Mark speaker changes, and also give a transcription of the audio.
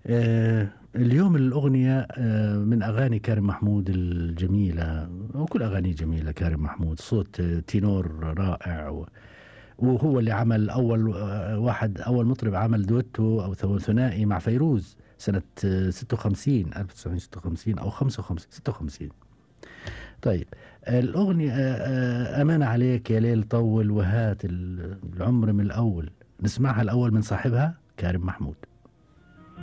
Speaker 1: آه اليوم الأغنية آه من أغاني كارم محمود الجميلة وكل أغاني جميلة كارم محمود صوت آه تينور رائع و وهو اللي عمل أول آه واحد أول مطرب عمل دويتو أو ثنائي مع فيروز سنة 56 1956 أو 55 56 طيب الأغنية أمانة عليك يا ليل طول وهات العمر من الأول نسمعها الأول من صاحبها كارم محمود